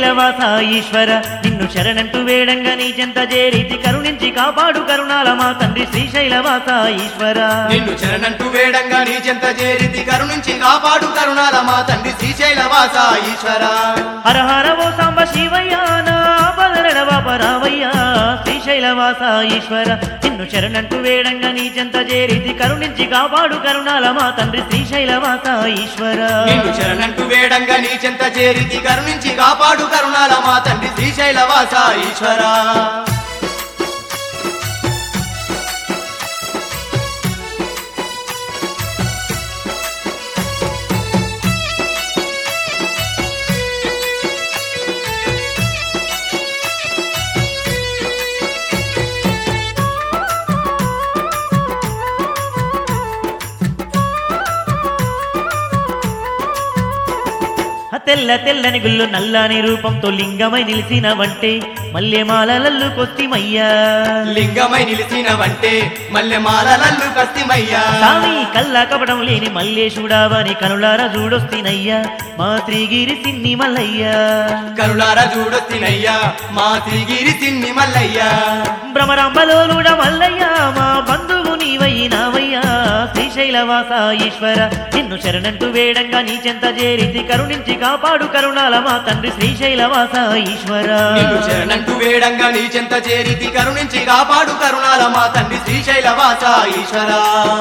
శ్రీశైలవాస ఈశ్వర నిన్ను శరణంటూ వేడంగా నీ చెంత చేరితి కరుణించి కాపాడు కరుణాల మా తండ్రి శ్రీశైలవాస ఈశ్వర నిన్ను చరణంటూ వేడంగా నీ చెంత చేరితి కరుణించి కాపాడు కరుణాల మా తండ్రి శ్రీశైలవాస ఈశ్వర హర హర ఓ సాంబ శివయ్య నా పదరడవపరావయ్య శ్రీశైలవాస ఈశ్వర నిన్ను శరణంటూ వేడంగా నీ చెంత చేరితి కరుణించి కాపాడు కరుణాల మా తండ్రి శ్రీశైలవాస ఈశ్వర నిన్ను శరణంటూ వేడంగా నీ చెంత చేరితి కరుణించి కాపాడు కరుణాల మా తండ్రి శ్రీశైలవాస ఈశ్వర తెల్ల తెల్లని గుళ్ళు నల్లని రూపంతో లింగమై నిలిచినవంటే మల్లెమాలలల్లు కొత్తిమయ్యా లింగమై నిలిచినవంటే మల్లె మాలలల్లు కస్తిమయ్యా స్వామి కల్లా కపడం లేని మల్లేశుడావని కనులార చూడొస్తినయ్యా మా త్రిగిరి సిన్ని మల్లయ్యా కరుణార చూడొత్తినయ్యా మా శ్రీగిరి సిన్ని మల్లయ్యా భ్రమరాంబలోలుడ మల్లయ్యా మా బంధువు నీవయ్యినావయ్యా శ్రీశైలవాస ఈశ్వర నిన్ను శరణంటూ వేడంగా నీ చెంత చేరితి కరుణించి కాపాడు కరుణాల మా తండ్రి శ్రీశైలవాస ఈశ్వర నిన్ను శరణంటూ వేడంగా నీ చెంత చేరితి కరుణించి కాపాడు కరుణాల మా తండ్రి శ్రీశైలవాస ఈశ్వర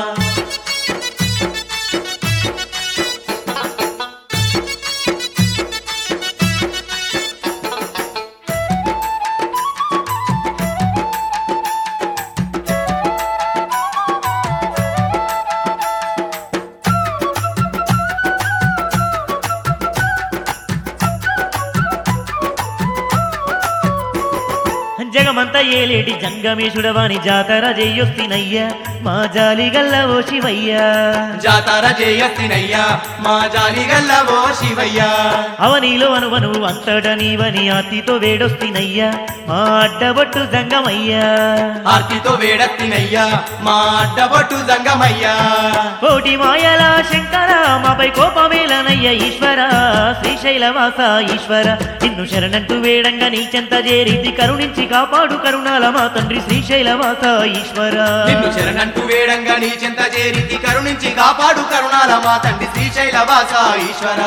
జగమంతా ఏలేటి జంగమేశుడవాని జాతర చెయ్యొస్తినయ్యా మా జాలి గల్ల ఓ శివయ్యా జాతర చేయస్తినయ్యా మా జాలిగల్ల ఓ శివయ్యా అవనిలో అనువను అంతట నీవని ఆర్తితో వేడొస్తినయ్యా మా అడ్డబొట్టు జంగమయ్యా ఆర్తితో వేడత్తినయ్యా మా అడ్డబొట్టు జంగమయ్యా కోటి మాయల శంకర మాపై కోపమేలనయ్య ఈశ్వర శ్రీశైలవాస ఈశ్వర నిన్ను శరణంటూ వేడంగా నీ చెంత చేరితి కరుణించి కాపాడు కరుణాల మా తండ్రి శ్రీశైలవాస ఈశ్వర నిన్ను శరణంటూ వేడంగా నీ చెంత చేరితి కరుణించి కాపాడు కరుణాల మా తండ్రి శ్రీశైలవాస ఈశ్వర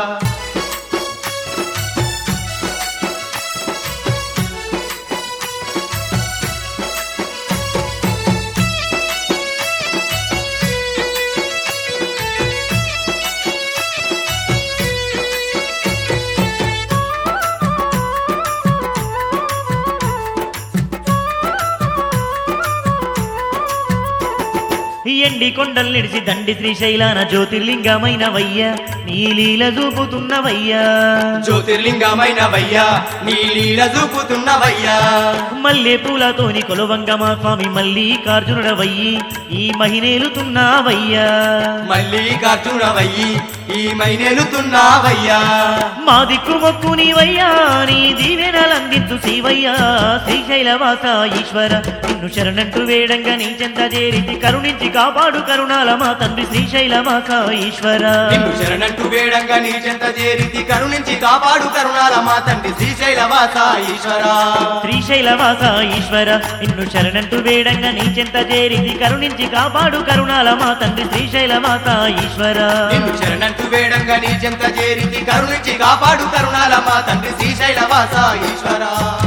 ఎండి కొండలు నిడిచి దండి శ్రీశైలాన జ్యోతిర్లింగమైనవయ్యా నీ లీల చూపుతున్నవయ్యా జ్యోతిర్లింగమైనవయ్యా నీ లీల చూపుతున్నవయ్యా మల్లె పూలతోని కొలువంగ మా స్వామి మల్లికార్జునుడవయ్యి ఈ మహినేలుతున్నావయ్యా మల్లికార్జునవయ్యి ఈ మైనేలుతున్నావయ్యా మా దిక్కు మొక్కు నీవయ్యా నీ దీవెనలందించు శివయ్యా శ్రీశైలవాస ఈశ్వర నిన్ను శరణంటూ వేడంగా నీ చెంత చేరితి కరుణించి కాపాడు కరుణాల మా తండ్రి శ్రీశైలవాస ఈశ్వర నిన్ను శరణంటూ వేడంగా నీ చెంత చేరితి కరుణించి కాపాడు కరుణాల మా తండ్రి శ్రీశైలవాస ఈశ్వర శ్రీశైలవాస ఈశ్వర నిన్ను శరణంటూ వేడంగా నీ చెంత చేరితి కరుణించి కాపాడు కరుణాల మా తండ్రి శ్రీశైలవాస ఈశ్వర నిన్ను శరణంటూ వేడంగా నీ చెంత చేరితి కరుణించి కాపాడు కరుణాల మా తండ్రి శ్రీశైలవాస ఈశ్వర